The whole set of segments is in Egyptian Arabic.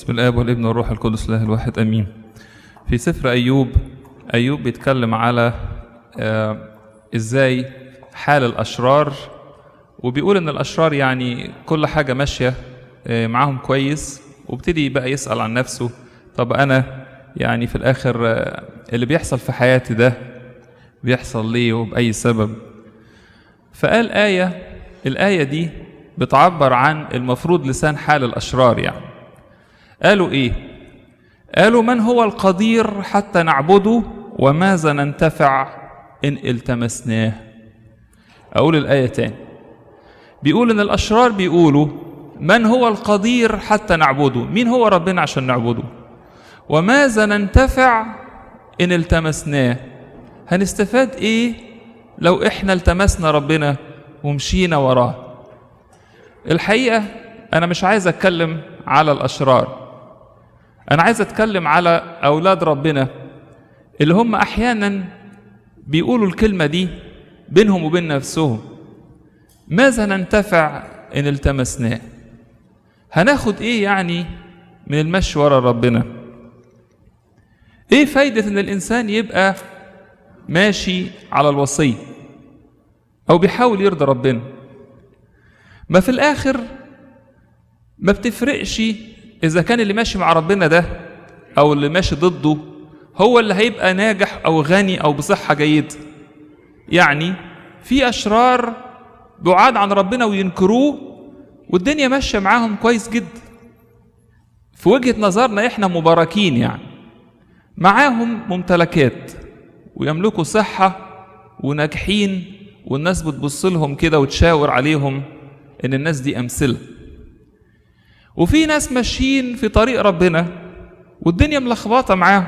بسم الاب والابن والروح القدس الله الواحد امين في سفر ايوب ايوب بيتكلم على آه ازاي حال الاشرار وبيقول ان الاشرار يعني كل حاجه ماشيه آه معاهم كويس وابتدي بقى يسال عن نفسه طب انا يعني في الاخر آه اللي بيحصل في حياتي ده بيحصل ليه وباي سبب فقال ايه الايه دي بتعبر عن المفروض لسان حال الاشرار يعني قالوا ايه قالوا من هو القدير حتى نعبده وماذا ننتفع ان التمسناه اقول الايه تاني بيقول ان الاشرار بيقولوا من هو القدير حتى نعبده مين هو ربنا عشان نعبده وماذا ننتفع ان التمسناه هنستفاد ايه لو احنا التمسنا ربنا ومشينا وراه الحقيقه انا مش عايز اتكلم على الاشرار انا عايز اتكلم على اولاد ربنا اللي هم احيانا بيقولوا الكلمه دي بينهم وبين نفسهم ماذا ننتفع ان التمسناه هناخد ايه يعني من المشي ورا ربنا ايه فايده ان الانسان يبقى ماشي على الوصيه او بيحاول يرضي ربنا ما في الاخر ما بتفرقش اذا كان اللي ماشي مع ربنا ده او اللي ماشي ضده هو اللي هيبقى ناجح او غني او بصحه جيده يعني في اشرار بعاد عن ربنا وينكروه والدنيا ماشيه معاهم كويس جدا في وجهه نظرنا احنا مباركين يعني معاهم ممتلكات ويملكوا صحه وناجحين والناس بتبص لهم كده وتشاور عليهم ان الناس دي امثله وفي ناس ماشيين في طريق ربنا والدنيا ملخبطه معاهم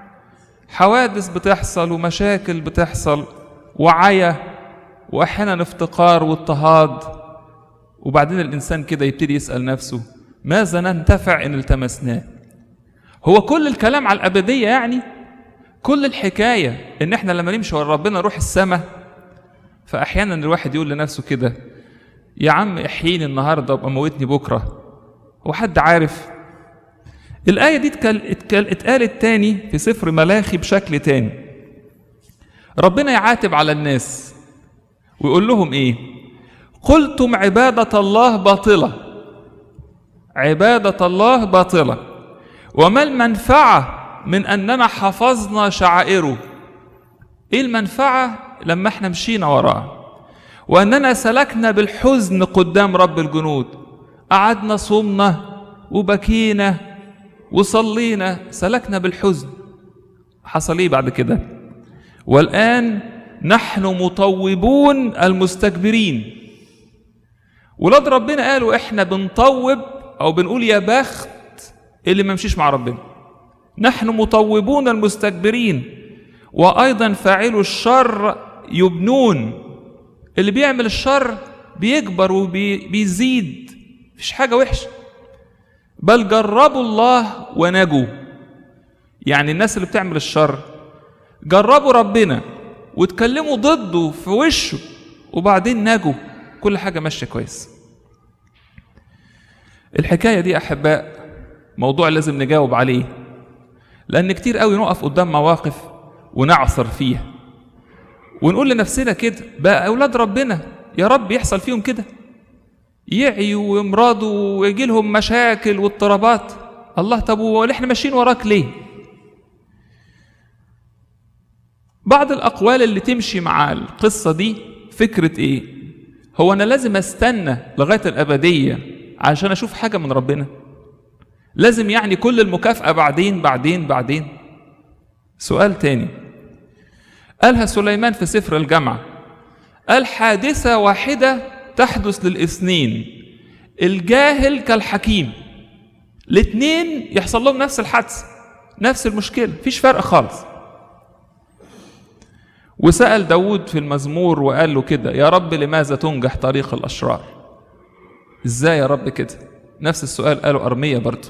حوادث بتحصل ومشاكل بتحصل وعيا واحيانا افتقار واضطهاد وبعدين الانسان كده يبتدي يسال نفسه ماذا ننتفع ان التمسناه هو كل الكلام على الابديه يعني كل الحكايه ان احنا لما نمشي ورا ربنا نروح السماء فاحيانا الواحد يقول لنفسه كده يا عم احييني النهارده وابقى موتني بكره هو حد عارف الآية دي اتكال اتكال اتقالت تاني في سفر ملاخي بشكل تاني ربنا يعاتب على الناس ويقول لهم ايه قلتم عبادة الله باطلة عبادة الله باطلة وما المنفعة من أننا حفظنا شعائره ايه المنفعة لما احنا مشينا وراه وأننا سلكنا بالحزن قدام رب الجنود قعدنا صمنا وبكينا وصلينا سلكنا بالحزن حصل ايه بعد كده والان نحن مطوبون المستكبرين ولاد ربنا قالوا احنا بنطوب او بنقول يا بخت اللي ما مشيش مع ربنا نحن مطوبون المستكبرين وايضا فاعلوا الشر يبنون اللي بيعمل الشر بيكبر وبيزيد مفيش حاجة وحشة بل جربوا الله ونجوا يعني الناس اللي بتعمل الشر جربوا ربنا واتكلموا ضده في وشه وبعدين نجوا كل حاجة ماشية كويس الحكاية دي أحباء موضوع لازم نجاوب عليه لأن كتير قوي نقف قدام مواقف ونعصر فيها ونقول لنفسنا كده بقى أولاد ربنا يا رب يحصل فيهم كده يعيوا ويمرضوا ويجي لهم مشاكل واضطرابات الله طب هو احنا ماشيين وراك ليه بعض الاقوال اللي تمشي مع القصه دي فكره ايه هو انا لازم استنى لغايه الابديه عشان اشوف حاجه من ربنا لازم يعني كل المكافاه بعدين بعدين بعدين سؤال تاني قالها سليمان في سفر الجامعه قال حادثه واحده تحدث للاثنين الجاهل كالحكيم الاثنين يحصل لهم نفس الحادثة نفس المشكلة مفيش فرق خالص وسأل داود في المزمور وقال له كده يا رب لماذا تنجح طريق الأشرار ازاي يا رب كده نفس السؤال قاله أرمية برضه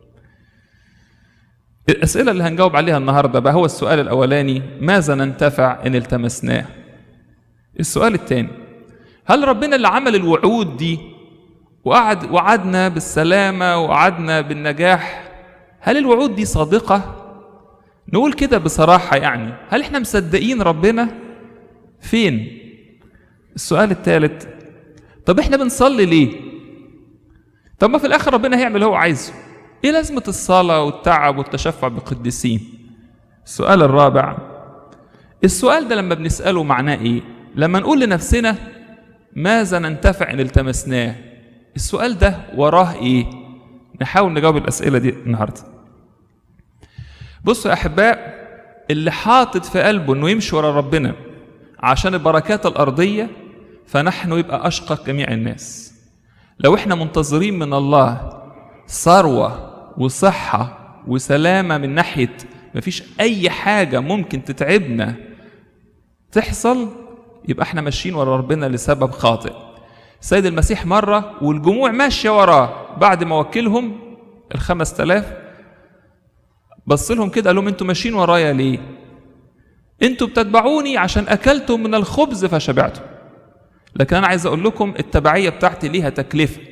الأسئلة اللي هنجاوب عليها النهاردة بقى هو السؤال الأولاني ماذا ننتفع إن التمسناه السؤال الثاني هل ربنا اللي عمل الوعود دي وقعد وعدنا بالسلامة وعدنا بالنجاح هل الوعود دي صادقة نقول كده بصراحة يعني هل احنا مصدقين ربنا فين السؤال الثالث طب احنا بنصلي ليه طب ما في الاخر ربنا هيعمل اللي هو عايزه ايه لازمة الصلاة والتعب والتشفع بالقديسين السؤال الرابع السؤال ده لما بنسأله معناه ايه لما نقول لنفسنا ماذا ننتفع ان التمسناه السؤال ده وراه ايه نحاول نجاوب الاسئله دي النهارده بصوا يا احباء اللي حاطط في قلبه انه يمشي ورا ربنا عشان البركات الارضيه فنحن يبقى اشقى جميع الناس لو احنا منتظرين من الله ثروه وصحه وسلامه من ناحيه مفيش اي حاجه ممكن تتعبنا تحصل يبقى احنا ماشيين ورا ربنا لسبب خاطئ السيد المسيح مرة والجموع ماشية وراه بعد ما وكلهم الخمس تلاف بص لهم كده قال لهم انتوا ماشيين ورايا ليه انتوا بتتبعوني عشان اكلتم من الخبز فشبعتم لكن انا عايز اقول لكم التبعية بتاعتي ليها تكلفة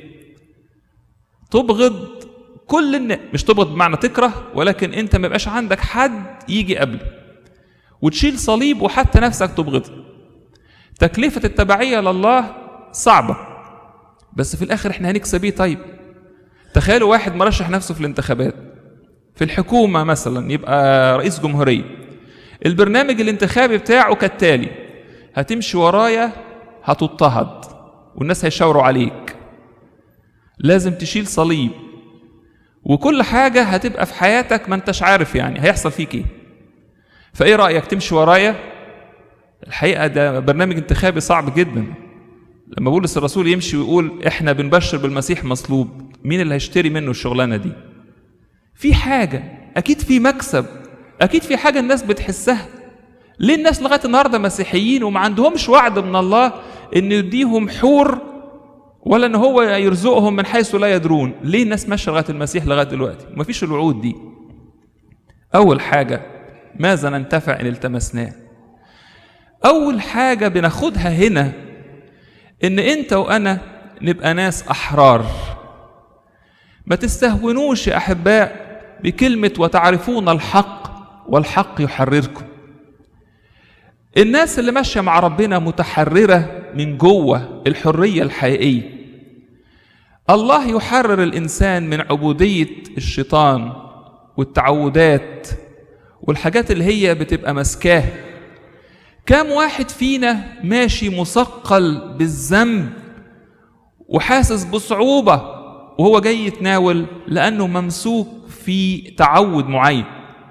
تبغض كل الناس مش تبغض بمعنى تكره ولكن انت ما يبقاش عندك حد يجي قبله وتشيل صليب وحتى نفسك تبغضه تكلفة التبعية لله صعبة بس في الآخر احنا هنكسب ايه طيب تخيلوا واحد مرشح نفسه في الانتخابات في الحكومة مثلا يبقى رئيس جمهورية البرنامج الانتخابي بتاعه كالتالي هتمشي ورايا هتضطهد والناس هيشاوروا عليك لازم تشيل صليب وكل حاجة هتبقى في حياتك ما انتش عارف يعني هيحصل فيك ايه فايه رأيك تمشي ورايا الحقيقة ده برنامج انتخابي صعب جدا لما بولس الرسول يمشي ويقول احنا بنبشر بالمسيح مصلوب مين اللي هيشتري منه الشغلانة دي في حاجة أكيد في مكسب أكيد في حاجة الناس بتحسها ليه الناس لغاية النهاردة مسيحيين وما عندهمش وعد من الله إن يديهم حور ولا إن هو يرزقهم من حيث لا يدرون ليه الناس ماشية لغاية المسيح لغاية دلوقتي مفيش الوعود دي أول حاجة ماذا ننتفع إن التمسناه أول حاجة بناخدها هنا إن أنت وأنا نبقى ناس أحرار ما تستهونوش يا أحباء بكلمة وتعرفون الحق والحق يحرركم الناس اللي ماشية مع ربنا متحررة من جوه الحرية الحقيقية الله يحرر الإنسان من عبودية الشيطان والتعودات والحاجات اللي هي بتبقى مسكاه كم واحد فينا ماشي مثقل بالذنب وحاسس بصعوبة وهو جاي يتناول لأنه ممسوك في تعود معين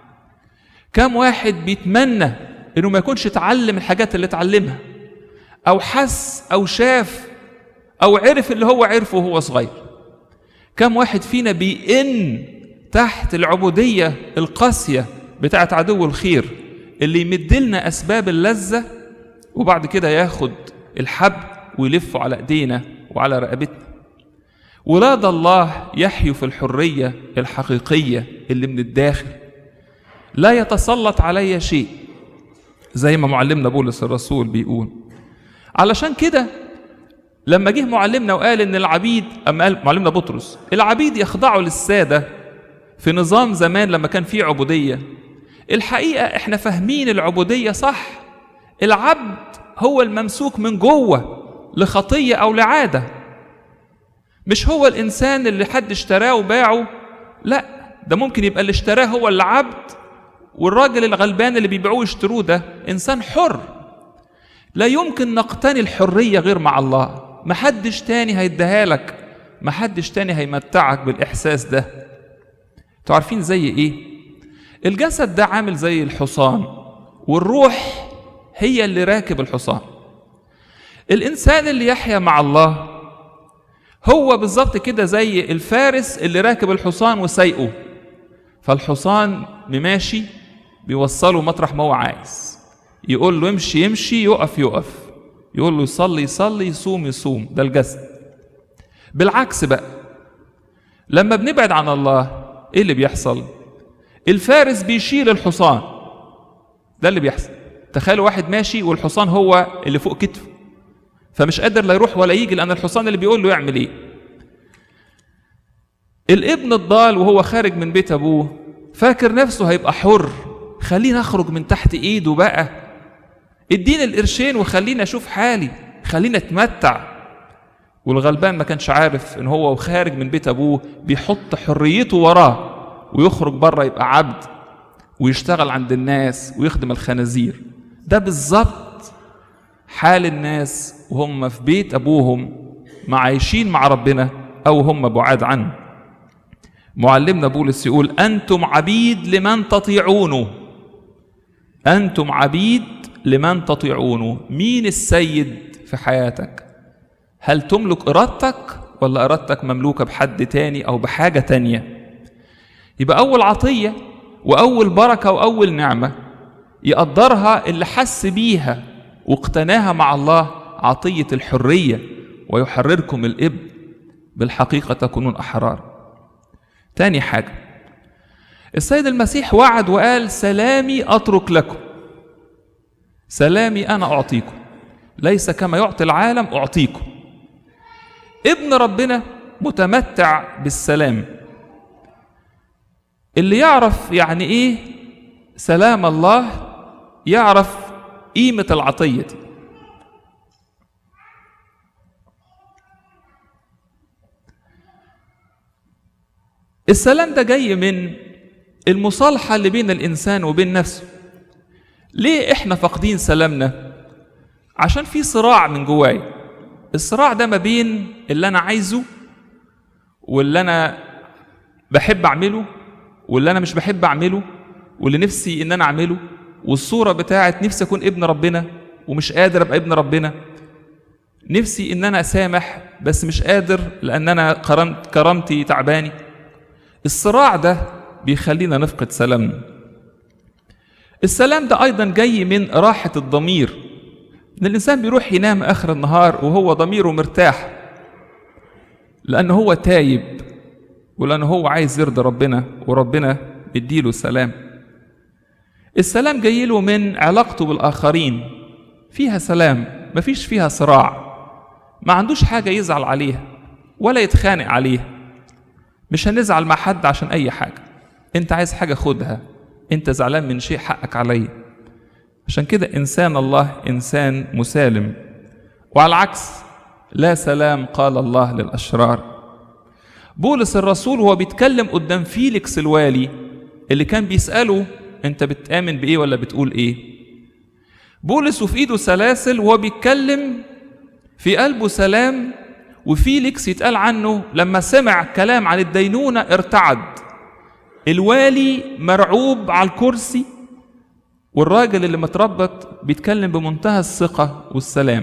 كم واحد بيتمنى انه ما يكونش اتعلم الحاجات اللي اتعلمها او حس او شاف او عرف اللي هو عرفه وهو صغير كم واحد فينا بيئن تحت العبودية القاسية بتاعت عدو الخير اللي يمد لنا أسباب اللذة وبعد كده ياخد الحبل ويلفه على ايدينا وعلى رقبتنا ولاد الله يحيوا في الحرية الحقيقية اللي من الداخل لا يتسلط علي شيء زي ما معلمنا بولس الرسول بيقول علشان كده لما جه معلمنا وقال ان العبيد اما قال معلمنا بطرس العبيد يخضعوا للساده في نظام زمان لما كان فيه عبوديه الحقيقه احنا فاهمين العبوديه صح العبد هو الممسوك من جوه لخطيه او لعاده مش هو الانسان اللي حد اشتراه وباعه لا ده ممكن يبقى اللي اشتراه هو اللي عبد والراجل الغلبان اللي بيبيعوه يشتروه ده انسان حر لا يمكن نقتني الحريه غير مع الله محدش تاني هيديها لك محدش تاني هيمتعك بالاحساس ده انتوا عارفين زي ايه الجسد ده عامل زي الحصان والروح هي اللي راكب الحصان الانسان اللي يحيا مع الله هو بالظبط كده زي الفارس اللي راكب الحصان وسايقه فالحصان مماشي بيوصله مطرح ما هو عايز يقول له امشي يمشي يقف يقف يقول له يصلي يصلي يصوم يصوم ده الجسد بالعكس بقى لما بنبعد عن الله ايه اللي بيحصل الفارس بيشيل الحصان ده اللي بيحصل تخيلوا واحد ماشي والحصان هو اللي فوق كتفه فمش قادر لا يروح ولا يجي لان الحصان اللي بيقول له يعمل ايه الابن الضال وهو خارج من بيت ابوه فاكر نفسه هيبقى حر خليني اخرج من تحت ايده بقى اديني القرشين وخليني اشوف حالي خليني اتمتع والغلبان ما كانش عارف ان هو وخارج من بيت ابوه بيحط حريته وراه ويخرج بره يبقى عبد ويشتغل عند الناس ويخدم الخنازير ده بالظبط حال الناس وهم في بيت ابوهم ما عايشين مع ربنا او هم بعاد عنه معلمنا بولس يقول انتم عبيد لمن تطيعونه انتم عبيد لمن تطيعونه مين السيد في حياتك هل تملك ارادتك ولا ارادتك مملوكه بحد تاني او بحاجه تانيه يبقى اول عطيه واول بركه واول نعمه يقدرها اللي حس بيها واقتناها مع الله عطيه الحريه ويحرركم الابن بالحقيقه تكونون احرار تاني حاجه السيد المسيح وعد وقال سلامي اترك لكم سلامي انا اعطيكم ليس كما يعطي العالم اعطيكم ابن ربنا متمتع بالسلام اللي يعرف يعني ايه سلام الله يعرف قيمه العطيه دي السلام ده جاي من المصالحه اللي بين الانسان وبين نفسه ليه احنا فاقدين سلامنا عشان في صراع من جوايا الصراع ده ما بين اللي انا عايزه واللي انا بحب اعمله واللي انا مش بحب اعمله واللي نفسي ان انا اعمله والصوره بتاعت نفسي اكون ابن ربنا ومش قادر ابقى ابن ربنا نفسي ان انا اسامح بس مش قادر لان انا كرمت كرامتي تعباني الصراع ده بيخلينا نفقد سلامنا السلام ده ايضا جاي من راحه الضمير ان الانسان بيروح ينام اخر النهار وهو ضميره مرتاح لان هو تايب ولان هو عايز يرضي ربنا وربنا بيديله السلام السلام جاي له من علاقته بالاخرين فيها سلام مفيش فيها صراع ما عندوش حاجه يزعل عليها ولا يتخانق عليها مش هنزعل مع حد عشان اي حاجه انت عايز حاجه خدها انت زعلان من شيء حقك عليا عشان كده انسان الله انسان مسالم وعلى العكس لا سلام قال الله للاشرار بولس الرسول وهو بيتكلم قدام فيليكس الوالي اللي كان بيساله انت بتامن بايه ولا بتقول ايه بولس وفي ايده سلاسل وهو بيتكلم في قلبه سلام وفيليكس يتقال عنه لما سمع كلام عن الدينونه ارتعد الوالي مرعوب على الكرسي والراجل اللي متربط بيتكلم بمنتهى الثقة والسلام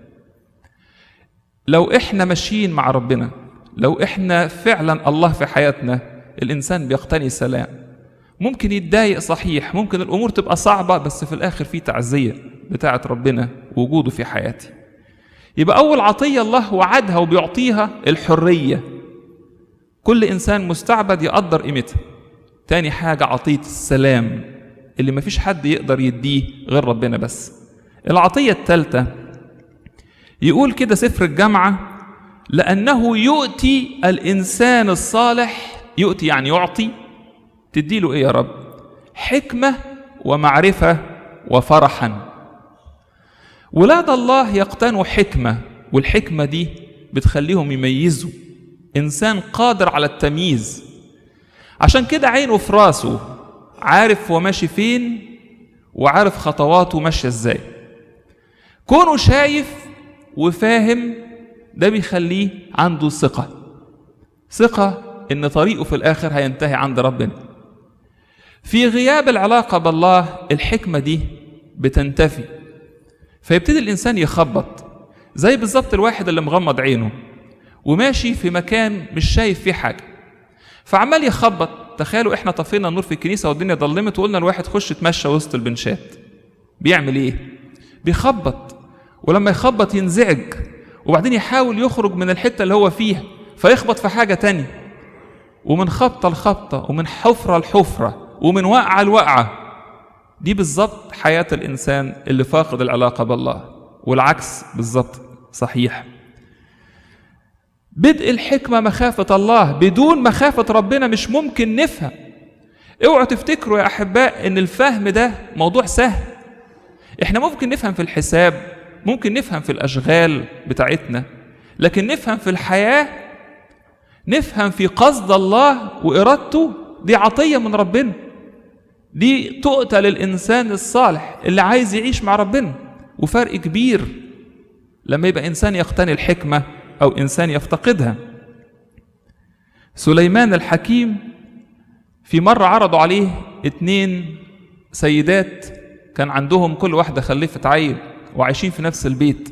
لو احنا ماشيين مع ربنا لو احنا فعلا الله في حياتنا الانسان بيقتني سلام ممكن يتضايق صحيح ممكن الامور تبقى صعبة بس في الاخر في تعزية بتاعة ربنا وجوده في حياتي يبقى اول عطية الله وعدها وبيعطيها الحرية كل انسان مستعبد يقدر قيمتها تاني حاجة عطية السلام اللي مفيش حد يقدر يديه غير ربنا بس العطية الثالثة يقول كده سفر الجامعة لأنه يؤتي الإنسان الصالح يؤتي يعني يعطي تديله إيه يا رب حكمة ومعرفة وفرحا ولاد الله يقتنوا حكمة والحكمة دي بتخليهم يميزوا إنسان قادر على التمييز عشان كده عينه في راسه عارف هو ماشي فين وعارف خطواته ماشيه ازاي كونه شايف وفاهم ده بيخليه عنده ثقه ثقه ان طريقه في الاخر هينتهي عند ربنا في غياب العلاقه بالله الحكمه دي بتنتفي فيبتدي الانسان يخبط زي بالظبط الواحد اللي مغمض عينه وماشي في مكان مش شايف فيه حاجه فعمال يخبط تخيلوا احنا طفينا النور في الكنيسه والدنيا ضلمت وقلنا الواحد خش اتمشى وسط البنشات بيعمل ايه بيخبط ولما يخبط ينزعج وبعدين يحاول يخرج من الحته اللي هو فيها فيخبط في حاجه تانية ومن خبطه لخبطه ومن حفره لحفره ومن وقعه لوقعه دي بالظبط حياه الانسان اللي فاقد العلاقه بالله والعكس بالظبط صحيح بدء الحكمة مخافة الله بدون مخافة ربنا مش ممكن نفهم اوعوا تفتكروا يا أحباء إن الفهم ده موضوع سهل احنا ممكن نفهم في الحساب ممكن نفهم في الأشغال بتاعتنا لكن نفهم في الحياة نفهم في قصد الله وإرادته دي عطية من ربنا دي تؤتى للإنسان الصالح اللي عايز يعيش مع ربنا وفرق كبير لما يبقى إنسان يقتني الحكمة أو إنسان يفتقدها سليمان الحكيم في مرة عرضوا عليه اتنين سيدات كان عندهم كل واحدة خلفت عيل وعايشين في نفس البيت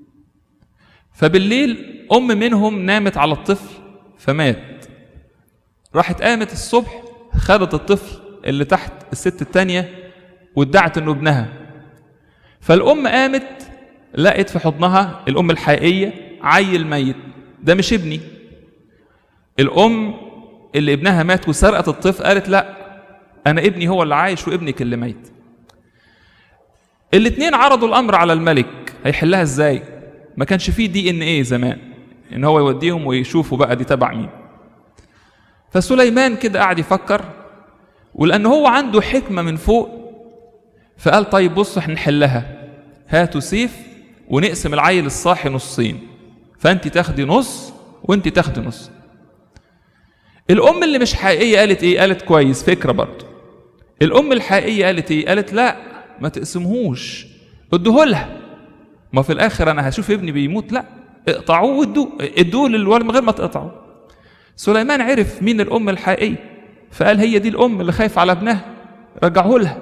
فبالليل أم منهم نامت على الطفل فمات راحت قامت الصبح خدت الطفل اللي تحت الست التانية وادعت انه ابنها فالأم قامت لقت في حضنها الأم الحقيقية عيل ميت ده مش ابني الأم اللي ابنها مات وسرقت الطفل قالت لا أنا ابني هو اللي عايش وابنك اللي ميت الاتنين عرضوا الأمر على الملك هيحلها ازاي ما كانش فيه دي ان ايه زمان ان هو يوديهم ويشوفوا بقى دي تبع مين فسليمان كده قاعد يفكر ولأن هو عنده حكمة من فوق فقال طيب بص احنا نحلها هاتوا سيف ونقسم العيل الصاحي نصين فانت تاخدي نص وانت تاخدي نص الام اللي مش حقيقيه قالت ايه قالت كويس فكره برضه الام الحقيقيه قالت ايه قالت لا ما تقسمهوش ادوه ما في الاخر انا هشوف ابني بيموت لا اقطعوه وادوه ادوه للولد من غير ما تقطعوه سليمان عرف مين الام الحقيقيه فقال هي دي الام اللي خايف على ابنها رجعه لها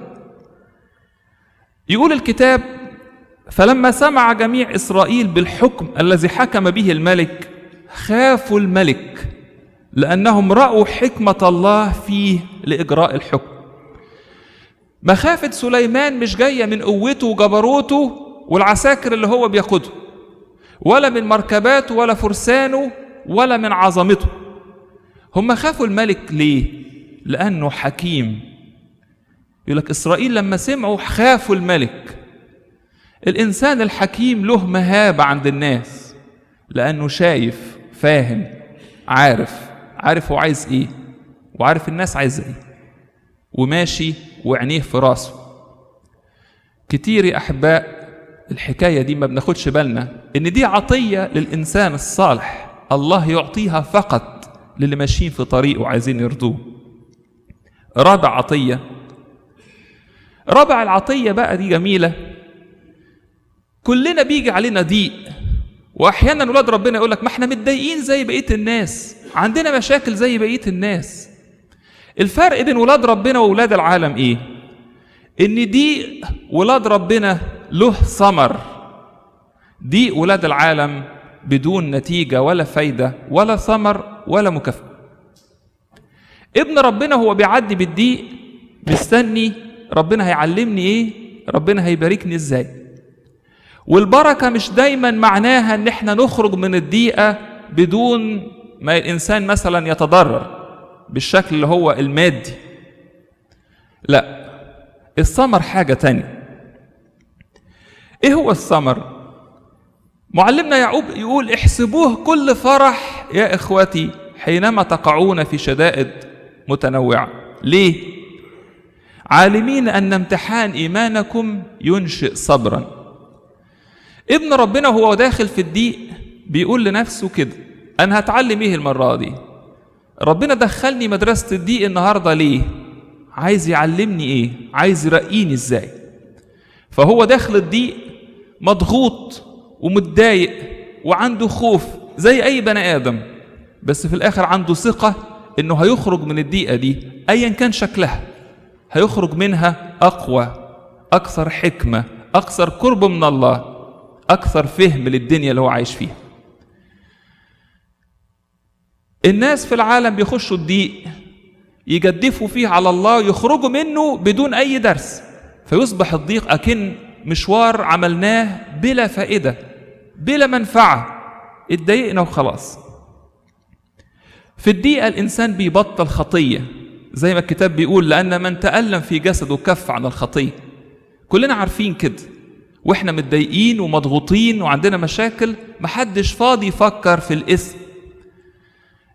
يقول الكتاب فلما سمع جميع اسرائيل بالحكم الذي حكم به الملك خافوا الملك لانهم راوا حكمه الله فيه لاجراء الحكم مخافه سليمان مش جايه من قوته وجبروته والعساكر اللي هو بيقوده ولا من مركباته ولا فرسانه ولا من عظمته هم خافوا الملك ليه لانه حكيم يقول لك اسرائيل لما سمعوا خافوا الملك الانسان الحكيم له مهابه عند الناس لانه شايف فاهم عارف عارف هو عايز ايه وعارف الناس عايزه ايه وماشي وعينيه في راسه كتير يا احباء الحكايه دي ما بناخدش بالنا ان دي عطيه للانسان الصالح الله يعطيها فقط للي ماشيين في طريقه وعايزين يرضوه رابع عطيه رابع العطيه بقى دي جميله كلنا بيجي علينا ضيق واحيانا ولاد ربنا يقول لك ما احنا متضايقين زي بقيه الناس عندنا مشاكل زي بقيه الناس الفرق بين ولاد ربنا وولاد العالم ايه ان دي ولاد ربنا له ثمر دي ولاد العالم بدون نتيجة ولا فايدة ولا ثمر ولا مكافأة ابن ربنا هو بيعدي بالضيق مستني ربنا هيعلمني ايه ربنا هيباركني ازاي والبركة مش دايما معناها ان احنا نخرج من الضيقة بدون ما الانسان مثلا يتضرر بالشكل اللي هو المادي لا الثمر حاجة تانية ايه هو الثمر معلمنا يعقوب يقول احسبوه كل فرح يا اخوتي حينما تقعون في شدائد متنوعة ليه عالمين ان امتحان ايمانكم ينشئ صبرا ابن ربنا وهو داخل في الضيق بيقول لنفسه كده انا هتعلم ايه المره دي ربنا دخلني مدرسه الضيق النهارده ليه عايز يعلمني ايه عايز يرقيني ازاي فهو داخل الضيق مضغوط ومتضايق وعنده خوف زي اي بني ادم بس في الاخر عنده ثقه انه هيخرج من الضيقه دي ايا كان شكلها هيخرج منها اقوى اكثر حكمه اكثر قرب من الله اكثر فهم للدنيا اللي هو عايش فيها الناس في العالم بيخشوا الضيق يجدفوا فيه على الله يخرجوا منه بدون اي درس فيصبح الضيق اكن مشوار عملناه بلا فائده بلا منفعه اتضايقنا وخلاص في الدقيقه الانسان بيبطل خطيه زي ما الكتاب بيقول لان من تالم في جسده كف عن الخطيه كلنا عارفين كده واحنا متضايقين ومضغوطين وعندنا مشاكل محدش فاضي يفكر في الاسم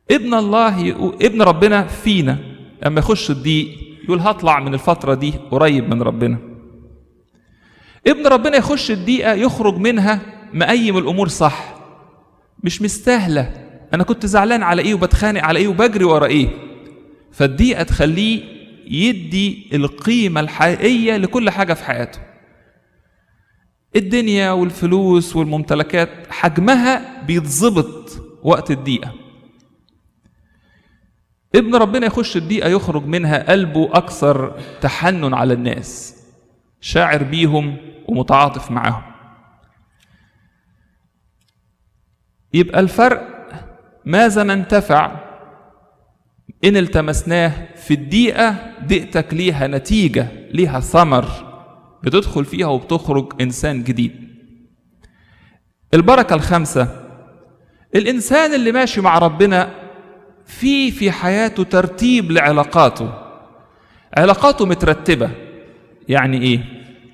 ابن الله يقول ابن ربنا فينا اما يخش الضيق يقول هطلع من الفتره دي قريب من ربنا ابن ربنا يخش الضيقه يخرج منها مقيم الامور صح مش مستاهله انا كنت زعلان على ايه وبتخانق على ايه وبجري ورا ايه فالضيقه تخليه يدي القيمه الحقيقيه لكل حاجه في حياته الدنيا والفلوس والممتلكات حجمها بيتظبط وقت الضيقه ابن ربنا يخش الضيقه يخرج منها قلبه اكثر تحنن على الناس شاعر بيهم ومتعاطف معاهم يبقى الفرق ماذا ننتفع ان التمسناه في الدقيقه دقتك ليها نتيجه ليها ثمر بتدخل فيها وبتخرج انسان جديد البركه الخامسه الانسان اللي ماشي مع ربنا في في حياته ترتيب لعلاقاته علاقاته مترتبه يعني ايه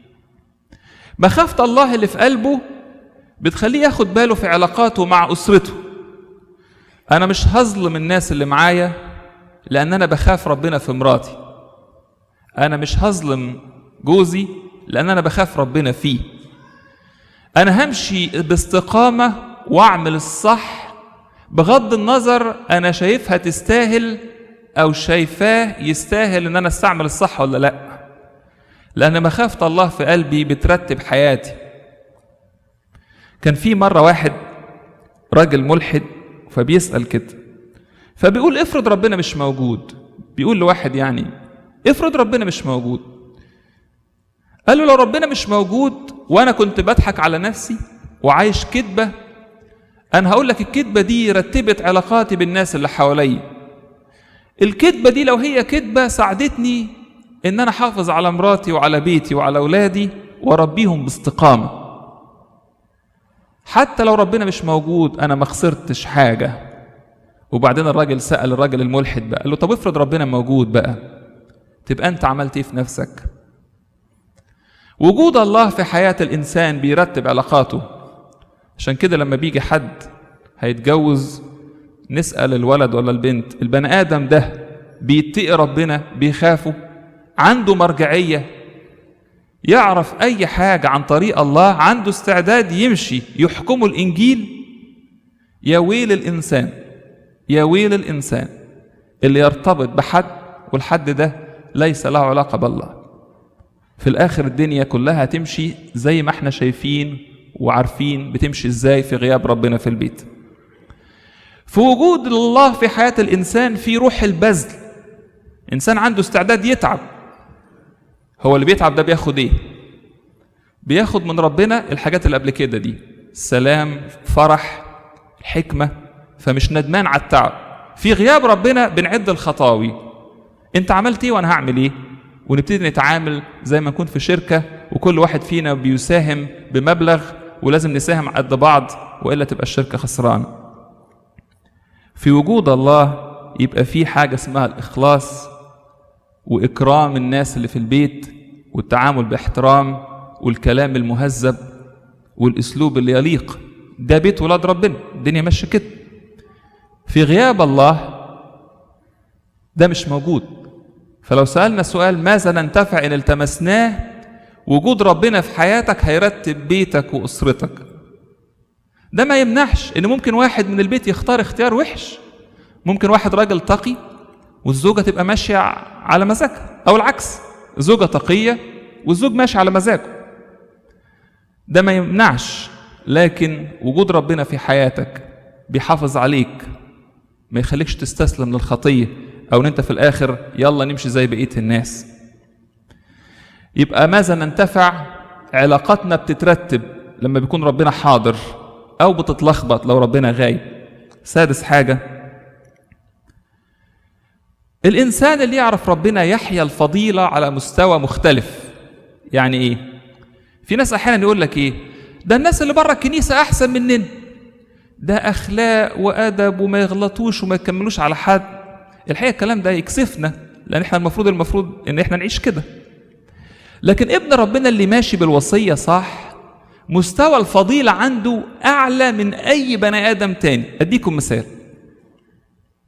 مخافه الله اللي في قلبه بتخليه ياخد باله في علاقاته مع اسرته انا مش هظلم الناس اللي معايا لان انا بخاف ربنا في مراتي انا مش هظلم جوزي لان انا بخاف ربنا فيه انا همشي باستقامه واعمل الصح بغض النظر انا شايفها تستاهل او شايفاه يستاهل ان انا استعمل الصح ولا لا لان مخافه الله في قلبي بترتب حياتي كان في مره واحد راجل ملحد فبيسال كده فبيقول افرض ربنا مش موجود بيقول لواحد يعني افرض ربنا مش موجود قال له لو ربنا مش موجود وانا كنت بضحك على نفسي وعايش كذبه انا هقول لك الكذبه دي رتبت علاقاتي بالناس اللي حواليا الكذبه دي لو هي كذبه ساعدتني ان انا احافظ على مراتي وعلى بيتي وعلى اولادي واربيهم باستقامه حتى لو ربنا مش موجود انا ما خسرتش حاجه وبعدين الراجل سال الراجل الملحد بقى قال له طب افرض ربنا موجود بقى تبقى انت عملت ايه في نفسك وجود الله في حياه الانسان بيرتب علاقاته عشان كده لما بيجي حد هيتجوز نسال الولد ولا البنت البني ادم ده بيتقي ربنا بيخافه عنده مرجعيه يعرف اي حاجه عن طريق الله عنده استعداد يمشي يحكمه الانجيل يا ويل الانسان يا ويل الانسان اللي يرتبط بحد والحد ده ليس له علاقه بالله في الاخر الدنيا كلها تمشي زي ما احنا شايفين وعارفين بتمشي ازاي في غياب ربنا في البيت في وجود الله في حياه الانسان في روح البذل انسان عنده استعداد يتعب هو اللي بيتعب ده بياخد ايه بياخد من ربنا الحاجات اللي قبل كده دي سلام فرح حكمه فمش ندمان على التعب في غياب ربنا بنعد الخطاوي انت عملت ايه وانا هعمل ايه ونبتدي نتعامل زي ما نكون في شركه وكل واحد فينا بيساهم بمبلغ ولازم نساهم قد بعض والا تبقى الشركه خسرانه في وجود الله يبقى في حاجه اسمها الاخلاص واكرام الناس اللي في البيت والتعامل باحترام والكلام المهذب والاسلوب اللي يليق ده بيت ولاد ربنا الدنيا ماشيه كده في غياب الله ده مش موجود فلو سالنا سؤال ماذا ننتفع ان التمسناه وجود ربنا في حياتك هيرتب بيتك واسرتك ده ما يمنعش ان ممكن واحد من البيت يختار اختيار وحش ممكن واحد راجل تقي والزوجه تبقى ماشيه على مزاجها او العكس زوجه تقيه والزوج ماشي على مزاجه ده ما يمنعش لكن وجود ربنا في حياتك بيحافظ عليك ما يخليكش تستسلم للخطيه او ان انت في الاخر يلا نمشي زي بقيه الناس يبقى ماذا ننتفع علاقاتنا بتترتب لما بيكون ربنا حاضر او بتتلخبط لو ربنا غايب سادس حاجه الانسان اللي يعرف ربنا يحيا الفضيله على مستوى مختلف يعني ايه في ناس احيانا يقول لك ايه ده الناس اللي بره الكنيسه احسن مننا ده اخلاق وادب وما يغلطوش وما يكملوش على حد الحقيقه الكلام ده يكسفنا لان احنا المفروض المفروض ان احنا نعيش كده لكن ابن ربنا اللي ماشي بالوصيه صح مستوى الفضيله عنده اعلى من اي بني ادم تاني اديكم مثال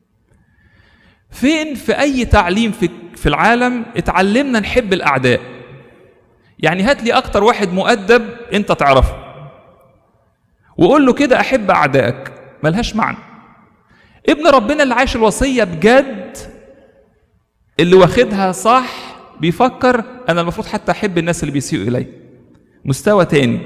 فين في اي تعليم في في العالم اتعلمنا نحب الاعداء يعني هات لي اكتر واحد مؤدب انت تعرفه وقول له كده احب اعدائك ملهاش معنى ابن ربنا اللي عايش الوصيه بجد اللي واخدها صح بيفكر انا المفروض حتى احب الناس اللي بيسيئوا الي مستوى تاني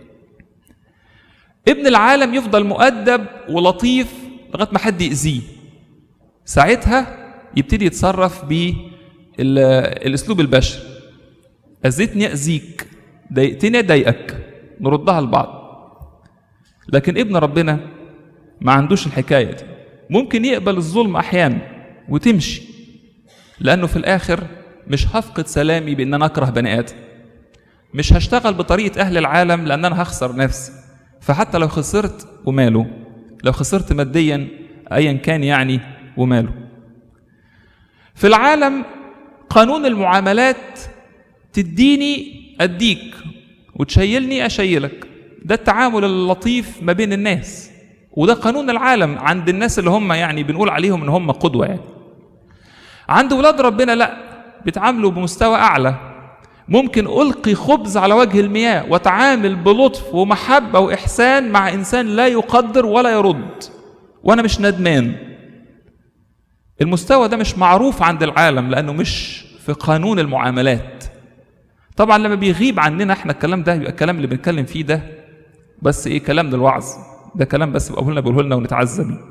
ابن العالم يفضل مؤدب ولطيف لغايه ما حد يأذيه ساعتها يبتدي يتصرف بالاسلوب البشري اذيتني اذيك ضايقتني اضايقك نردها لبعض لكن ابن ربنا ما عندوش الحكايه دي ممكن يقبل الظلم احيانا وتمشي لانه في الاخر مش هفقد سلامي بان انا اكره بني ادم مش هشتغل بطريقه اهل العالم لان انا هخسر نفسي فحتى لو خسرت وماله لو خسرت ماديا ايا كان يعني وماله في العالم قانون المعاملات تديني اديك وتشيلني اشيلك ده التعامل اللطيف ما بين الناس وده قانون العالم عند الناس اللي هم يعني بنقول عليهم ان هم قدوه يعني عند ولاد ربنا لا بيتعاملوا بمستوى اعلى ممكن القي خبز على وجه المياه واتعامل بلطف ومحبه واحسان مع انسان لا يقدر ولا يرد وانا مش ندمان المستوى ده مش معروف عند العالم لانه مش في قانون المعاملات طبعا لما بيغيب عننا احنا الكلام ده يبقى الكلام اللي بنتكلم فيه ده بس ايه كلام للوعظ ده كلام بس بقوله لنا بيقوله لنا ونتعزى بيه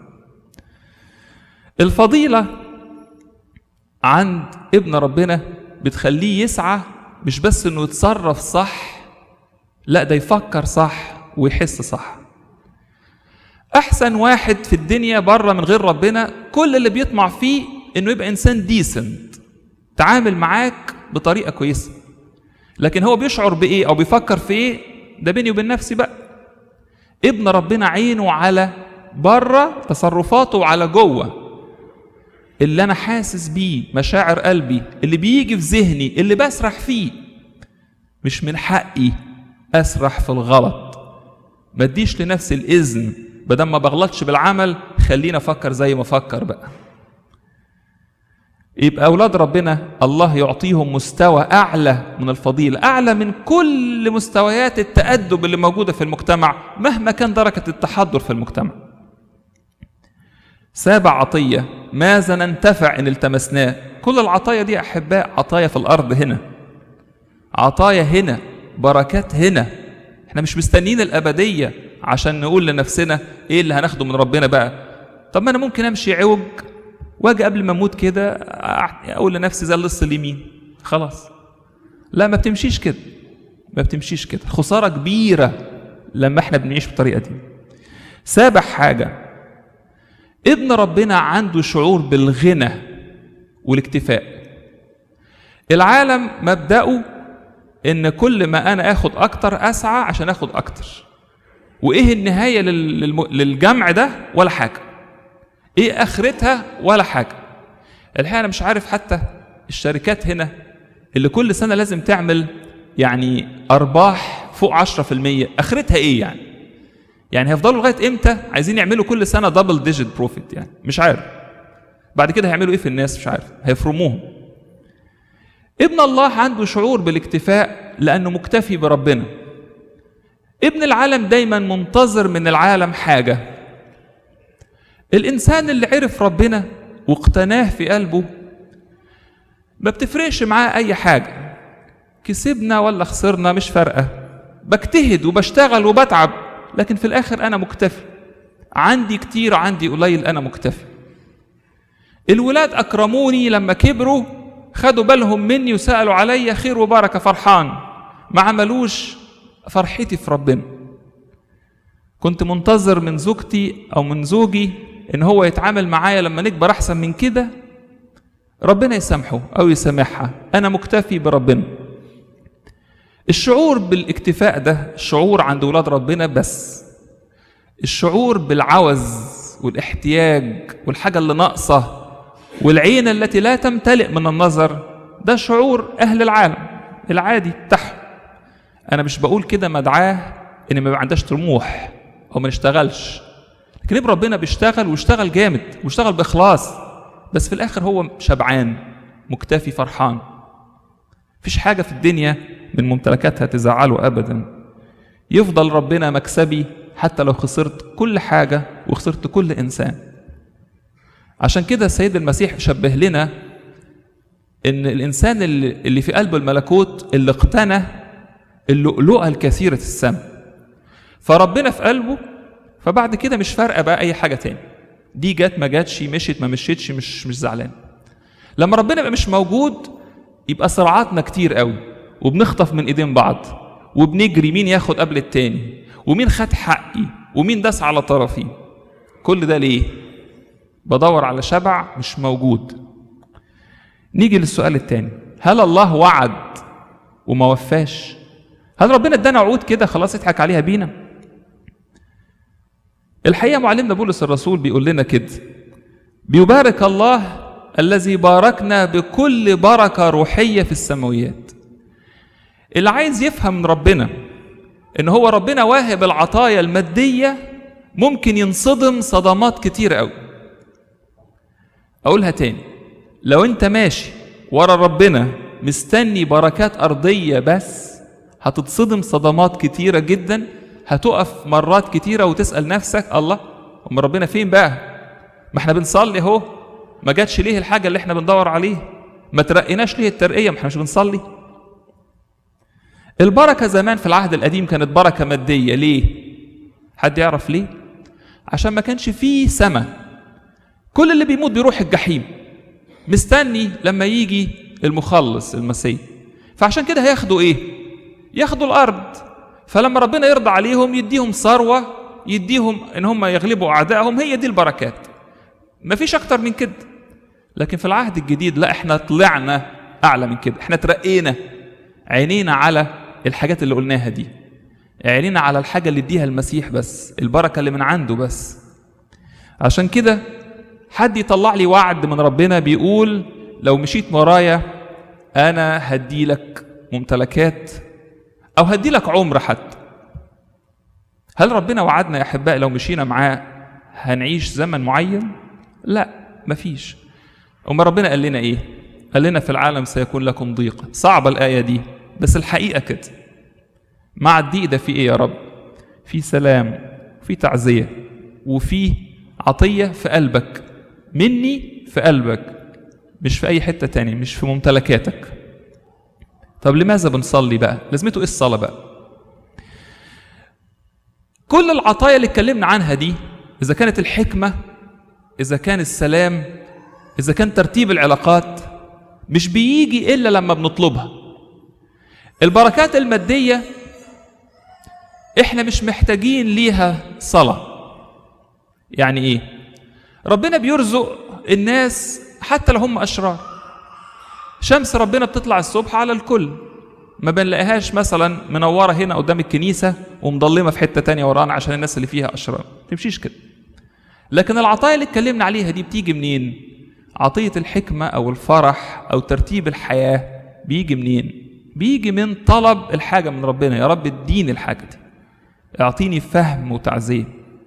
الفضيله عند ابن ربنا بتخليه يسعى مش بس انه يتصرف صح لا ده يفكر صح ويحس صح احسن واحد في الدنيا بره من غير ربنا كل اللي بيطمع فيه انه يبقى انسان ديسنت تعامل معاك بطريقه كويسه لكن هو بيشعر بايه او بيفكر في ايه ده بيني وبين نفسي بقى ابن ربنا عينه على بره تصرفاته وعلى جوه اللي انا حاسس بيه مشاعر قلبي اللي بيجي في ذهني اللي بسرح فيه مش من حقي اسرح في الغلط ما اديش لنفسي الاذن بدل ما بغلطش بالعمل خليني افكر زي ما افكر بقى يبقى اولاد ربنا الله يعطيهم مستوى اعلى من الفضيله اعلى من كل مستويات التادب اللي موجوده في المجتمع مهما كان درجه التحضر في المجتمع سابع عطيه ماذا ننتفع ان التمسناه كل العطايا دي احباء عطايا في الارض هنا عطايا هنا بركات هنا احنا مش مستنيين الابديه عشان نقول لنفسنا ايه اللي هناخده من ربنا بقى طب ما انا ممكن امشي عوج واجي قبل ما اموت كده اقول لنفسي زي اللص اليمين خلاص لا ما بتمشيش كده ما بتمشيش كده خساره كبيره لما احنا بنعيش بالطريقه دي سابع حاجه ابن ربنا عنده شعور بالغنى والاكتفاء العالم مبدأه ان كل ما انا اخد اكتر اسعى عشان اخد اكتر وايه النهايه للم... للجمع ده ولا حاجه ايه اخرتها ولا حاجه الحقيقه انا مش عارف حتى الشركات هنا اللي كل سنه لازم تعمل يعني ارباح فوق 10% اخرتها ايه يعني يعني هيفضلوا لغايه امتى عايزين يعملوا كل سنه دبل ديجيت بروفيت يعني مش عارف بعد كده هيعملوا ايه في الناس مش عارف هيفرموهم ابن الله عنده شعور بالاكتفاء لانه مكتفي بربنا ابن العالم دايما منتظر من العالم حاجه الانسان اللي عرف ربنا واقتناه في قلبه ما بتفرقش معاه اي حاجه كسبنا ولا خسرنا مش فارقه بجتهد وبشتغل وبتعب لكن في الاخر انا مكتفي عندي كتير عندي قليل انا مكتفي الولاد اكرموني لما كبروا خدوا بالهم مني وسالوا عليا خير وبركه فرحان ما عملوش فرحتي في ربنا كنت منتظر من زوجتي او من زوجي ان هو يتعامل معايا لما نكبر احسن من كده ربنا يسامحه او يسامحها انا مكتفي بربنا الشعور بالاكتفاء ده الشعور عند ولاد ربنا بس الشعور بالعوز والاحتياج والحاجه اللي ناقصه والعين التي لا تمتلئ من النظر ده شعور اهل العالم العادي بتاعهم انا مش بقول كده مدعاه ان ما عندهاش طموح او ما نشتغلش لكن ابن ربنا بيشتغل ويشتغل جامد ويشتغل باخلاص بس في الاخر هو شبعان مكتفي فرحان مفيش حاجه في الدنيا من ممتلكاتها تزعله ابدا يفضل ربنا مكسبي حتى لو خسرت كل حاجه وخسرت كل انسان عشان كده السيد المسيح شبه لنا ان الانسان اللي اللي في قلب الملكوت اللي اقتنى اللؤلؤه الكثيره السماء فربنا في قلبه فبعد كده مش فارقه بقى اي حاجه تاني دي جت ما جاتش مشيت ما مشيتش مش مش زعلان لما ربنا يبقى مش موجود يبقى صراعاتنا كتير قوي وبنخطف من ايدين بعض وبنجري مين ياخد قبل التاني ومين خد حقي ومين داس على طرفي كل ده ليه بدور على شبع مش موجود نيجي للسؤال التاني هل الله وعد وما وفاش هل ربنا ادانا عقود كده خلاص يضحك عليها بينا الحقيقه معلمنا بولس الرسول بيقول لنا كده بيبارك الله الذي باركنا بكل بركه روحيه في السماويات اللي عايز يفهم من ربنا ان هو ربنا واهب العطايا الماديه ممكن ينصدم صدمات كتير قوي اقولها تاني لو انت ماشي ورا ربنا مستني بركات ارضيه بس هتتصدم صدمات كتيره جدا هتقف مرات كتيره وتسال نفسك الله هم ربنا فين بقى ما احنا بنصلي اهو ما جاتش ليه الحاجه اللي احنا بندور عليه ما ترقيناش ليه الترقيه ما احنا مش بنصلي البركه زمان في العهد القديم كانت بركه ماديه ليه حد يعرف ليه عشان ما كانش فيه سماء كل اللي بيموت بيروح الجحيم مستني لما يجي المخلص المسيح فعشان كده هياخدوا ايه ياخدوا الارض فلما ربنا يرضى عليهم يديهم ثروه يديهم ان هم يغلبوا اعدائهم هي دي البركات مفيش اكتر من كده لكن في العهد الجديد لا احنا طلعنا اعلى من كده احنا ترقينا عينينا على الحاجات اللي قلناها دي عينينا على الحاجه اللي اديها المسيح بس البركه اللي من عنده بس عشان كده حد يطلع لي وعد من ربنا بيقول لو مشيت ورايا انا هدي لك ممتلكات او هدي لك عمر حتى هل ربنا وعدنا يا احبائي لو مشينا معاه هنعيش زمن معين لا مفيش أما ربنا قال لنا ايه قال لنا في العالم سيكون لكم ضيق صعبة الآية دي بس الحقيقة كده مع الضيق ده في ايه يا رب في سلام في تعزية وفي عطية في قلبك مني في قلبك مش في أي حتة تاني مش في ممتلكاتك طب لماذا بنصلي بقى لازمته ايه الصلاة بقى كل العطايا اللي اتكلمنا عنها دي إذا كانت الحكمة إذا كان السلام إذا كان ترتيب العلاقات مش بيجي إلا لما بنطلبها البركات المادية إحنا مش محتاجين ليها صلاة يعني إيه ربنا بيرزق الناس حتى لو هم أشرار شمس ربنا بتطلع الصبح على الكل ما بنلاقيهاش مثلا منورة هنا قدام الكنيسة ومضلمة في حتة تانية ورانا عشان الناس اللي فيها أشرار تمشيش كده لكن العطايا اللي اتكلمنا عليها دي بتيجي منين عطية الحكمة أو الفرح أو ترتيب الحياة بيجي منين بيجي من طلب الحاجة من ربنا يا رب اديني الحاجة دي اعطيني فهم وتعزية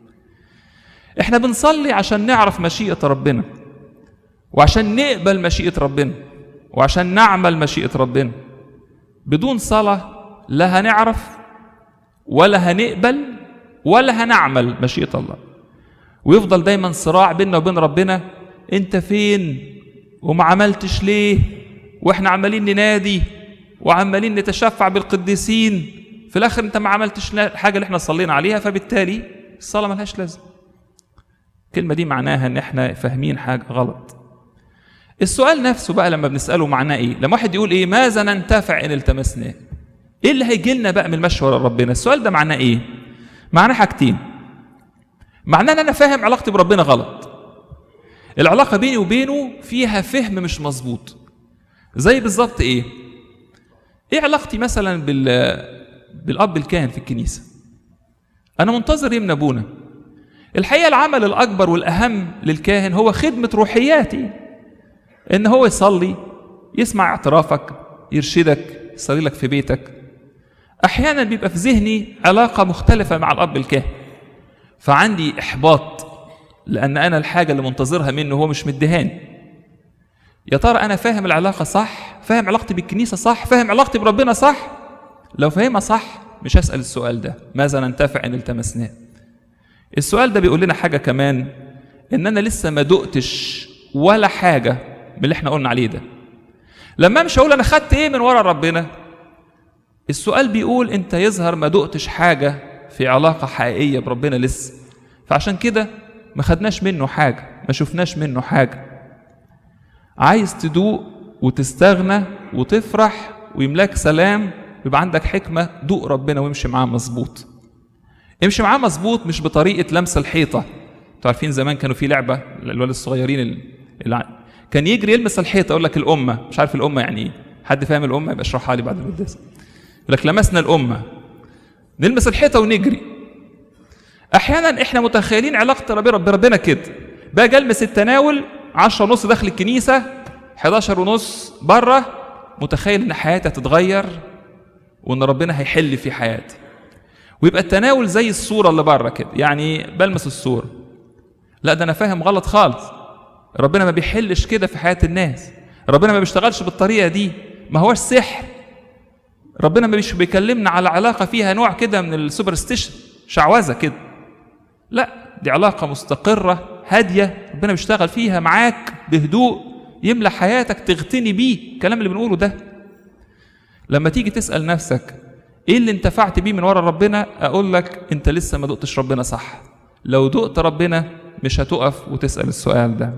احنا بنصلي عشان نعرف مشيئة ربنا وعشان نقبل مشيئة ربنا وعشان نعمل مشيئة ربنا بدون صلاة لا هنعرف ولا هنقبل ولا هنعمل مشيئة الله ويفضل دايما صراع بيننا وبين ربنا انت فين وما عملتش ليه واحنا عمالين ننادي وعمالين نتشفع بالقديسين في الاخر انت ما عملتش الحاجه اللي احنا صلينا عليها فبالتالي الصلاه ملهاش لازمه الكلمه دي معناها ان احنا فاهمين حاجه غلط السؤال نفسه بقى لما بنساله معناه ايه لما واحد يقول ايه ماذا ننتفع ان التمسناه ايه اللي هيجي لنا بقى من المشي ورا ربنا السؤال ده معناه ايه معناه حاجتين معناه ان انا فاهم علاقتي بربنا غلط العلاقه بيني وبينه فيها فهم مش مظبوط زي بالظبط ايه ايه علاقتي مثلا بال بالاب الكاهن في الكنيسه انا منتظر ايه من ابونا الحقيقه العمل الاكبر والاهم للكاهن هو خدمه روحياتي ان هو يصلي يسمع اعترافك يرشدك يصلي لك في بيتك احيانا بيبقى في ذهني علاقه مختلفه مع الاب الكاهن فعندي احباط لان انا الحاجه اللي منتظرها منه هو مش مديهاني يا ترى انا فاهم العلاقه صح فاهم علاقتي بالكنيسه صح فاهم علاقتي بربنا صح لو فاهمها صح مش هسال السؤال ده ماذا ننتفع ان التمسناه السؤال ده بيقول لنا حاجه كمان ان انا لسه ما دقتش ولا حاجه من اللي احنا قلنا عليه ده لما امشي اقول انا خدت ايه من ورا ربنا السؤال بيقول انت يظهر ما دقتش حاجه في علاقه حقيقيه بربنا لسه فعشان كده ما خدناش منه حاجه ما شفناش منه حاجه عايز تدوق وتستغنى وتفرح ويملاك سلام يبقى عندك حكمه دوق ربنا وامشي معاه مظبوط امشي معاه مظبوط مش بطريقه لمس الحيطه انتوا عارفين زمان كانوا في لعبه الولاد الصغيرين اللي كان يجري يلمس الحيطه يقول لك الامه مش عارف الامه يعني ايه حد فاهم الامه يبقى اشرحها لي بعد القداس يقول لك لمسنا الامه نلمس الحيطه ونجري احيانا احنا متخيلين علاقه ربنا بربنا كده باجي المس التناول 10 ونص داخل الكنيسه 11 ونص بره متخيل ان حياتي هتتغير وان ربنا هيحل في حياتي ويبقى التناول زي الصوره اللي بره كده يعني بلمس الصوره لا ده انا فاهم غلط خالص ربنا ما بيحلش كده في حياه الناس ربنا ما بيشتغلش بالطريقه دي ما هوش سحر ربنا مش بيكلمنا على علاقه فيها نوع كده من السوبرستيشن شعوذه كده لا دي علاقه مستقره هاديه ربنا بيشتغل فيها معاك بهدوء يملى حياتك تغتني بيه الكلام اللي بنقوله ده لما تيجي تسال نفسك ايه اللي انتفعت بيه من ورا ربنا اقول لك انت لسه ما دقتش ربنا صح لو دقت ربنا مش هتقف وتسال السؤال ده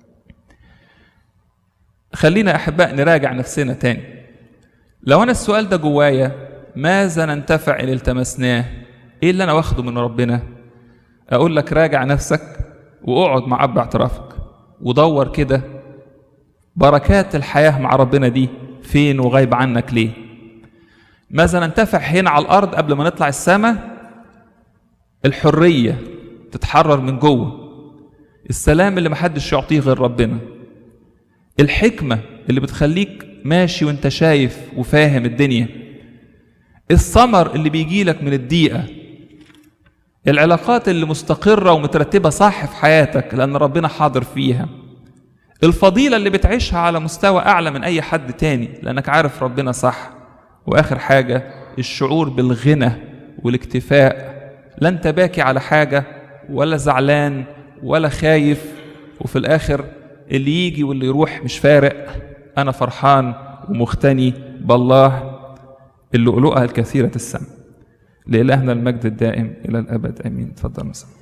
خلينا احباء نراجع نفسنا تاني لو انا السؤال ده جوايا ماذا ننتفع ان التمسناه ايه اللي انا واخده من ربنا اقول لك راجع نفسك واقعد مع اب اعترافك ودور كده بركات الحياه مع ربنا دي فين وغايب عنك ليه ماذا ننتفع هنا على الارض قبل ما نطلع السماء الحريه تتحرر من جوه السلام اللي محدش يعطيه غير ربنا الحكمه اللي بتخليك ماشي وانت شايف وفاهم الدنيا الثمر اللي بيجي لك من الدقيقه العلاقات اللي مستقره ومترتبه صح في حياتك لان ربنا حاضر فيها الفضيله اللي بتعيشها على مستوى اعلى من اي حد تاني لانك عارف ربنا صح واخر حاجه الشعور بالغنى والاكتفاء لا انت باكي على حاجه ولا زعلان ولا خايف وفي الاخر اللي يجي واللي يروح مش فارق انا فرحان ومختني بالله اللؤلؤها الكثيره السمع لإلهنا المجد الدائم إلى الأبد آمين تفضل مساء